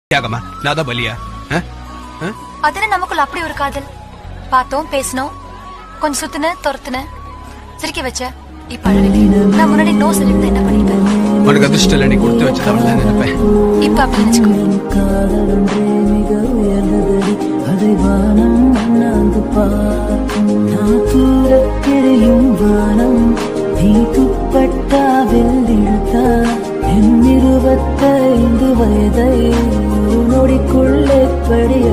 தியாகமா நான் தான் பலியா ஆ? ஆ? அதுன்னு நமக்குள்ள அப்படி ஒரு காதல் பார்த்தோம் பேசினோம் கொஞ்சம் சுத்துன துரத்துன சிரிக்க வச்ச இப்ப அழகு நான் முன்னாடி நோ சொல்லிருந்தா என்ன பண்ணிருப்பேன் உனக்கு அதிர்ஷ்டம் இல்லை நீ கொடுத்து வச்சதவள் தான் நினைப்பேன் இப்ப அப்படி நினைச்சுக்கோ காதலொன்றே மிக உயர்ந்ததடி அதை வானம் அண்ணாந்து பார்க்கும் நான் தூரத் தெரியும் வானம் நீ துப்பட்டாவில் இழுத்தா என் இருபத்தைந்து வயதை ஒரு நொடிக்குள்ளே படி